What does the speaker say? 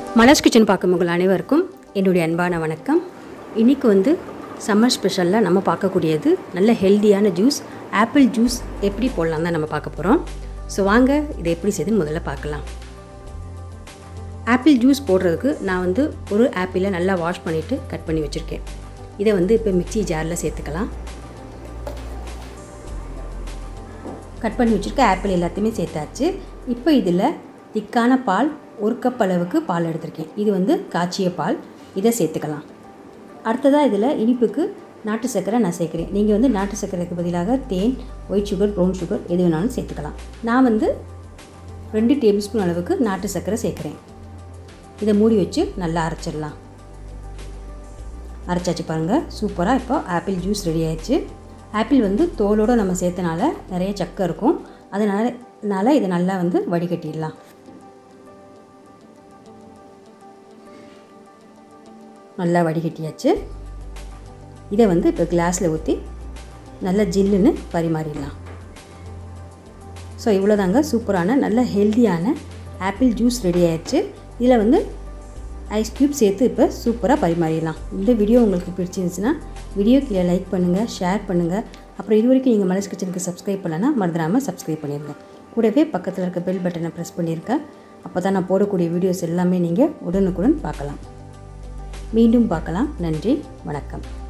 மலர்ஸ் kitchen பார்க்கும் உங்கள் அனைவருக்கும் என்னுடைய அன்பான வணக்கம் இன்றைக்கி வந்து சம்மர் ஸ்பெஷலில் நம்ம பார்க்கக்கூடியது நல்ல ஹெல்தியான ஜூஸ் ஆப்பிள் ஜூஸ் எப்படி போடலாம் தான் நம்ம பார்க்க போகிறோம் ஸோ வாங்க இதை எப்படி செய்யுதுன்னு முதல்ல பார்க்கலாம் ஆப்பிள் ஜூஸ் போடுறதுக்கு நான் வந்து ஒரு ஆப்பிளை நல்லா வாஷ் பண்ணிவிட்டு கட் பண்ணி வச்சுருக்கேன் இதை வந்து இப்போ மிக்சி ஜாரில் சேர்த்துக்கலாம் கட் பண்ணி வச்சுருக்க ஆப்பிள் எல்லாத்தையுமே சேர்த்தாச்சு இப்போ இதில் திக்கான பால் ஒரு கப் அளவுக்கு பால் எடுத்திருக்கேன் இது வந்து காய்ச்சிய பால் இதை சேர்த்துக்கலாம் அடுத்ததாக இதில் இனிப்புக்கு நாட்டு சர்க்கரை நான் சேர்க்குறேன் நீங்கள் வந்து நாட்டு சர்க்கரைக்கு பதிலாக தேன் ஒயிட் சுகர் ப்ரௌன் சுகர் எது வேணாலும் சேர்த்துக்கலாம் நான் வந்து ரெண்டு டேபிள் ஸ்பூன் அளவுக்கு நாட்டு சர்க்கரை சேர்க்குறேன் இதை மூடி வச்சு நல்லா அரைச்சிடலாம் அரைச்சாச்சு பாருங்கள் சூப்பராக இப்போ ஆப்பிள் ஜூஸ் ரெடி ஆயிடுச்சு ஆப்பிள் வந்து தோலோடு நம்ம சேர்த்தனால நிறைய சக்கை இருக்கும் அதனால அதனால் இதை நல்லா வந்து வடிகட்டிடலாம் நல்லா வடிகட்டியாச்சு இதை வந்து இப்போ கிளாஸில் ஊற்றி நல்லா ஜில்லுன்னு பரிமாறிடலாம் ஸோ இவ்வளோதாங்க சூப்பரான நல்ல ஹெல்த்தியான ஆப்பிள் ஜூஸ் ரெடி ஆயிடுச்சு இதில் வந்து ஐஸ் க்யூப் சேர்த்து இப்போ சூப்பராக பரிமாறிடலாம் இந்த வீடியோ உங்களுக்கு பிடிச்சிருந்துச்சுன்னா வீடியோ கீழே லைக் பண்ணுங்கள் ஷேர் பண்ணுங்கள் அப்புறம் இது வரைக்கும் நீங்கள் மலர்ஸ் கிச்சனுக்கு சப்ஸ்கிரைப் பண்ணலன்னா மறந்துடாமல் சப்ஸ்கிரைப் பண்ணிடுங்க கூடவே பக்கத்தில் இருக்க பெல் பட்டனை ப்ரெஸ் பண்ணியிருக்கேன் அப்போ தான் நான் போடக்கூடிய வீடியோஸ் எல்லாமே நீங்கள் உடனுக்குடன் பார்க்கலாம் மீண்டும் பார்க்கலாம் நன்றி வணக்கம்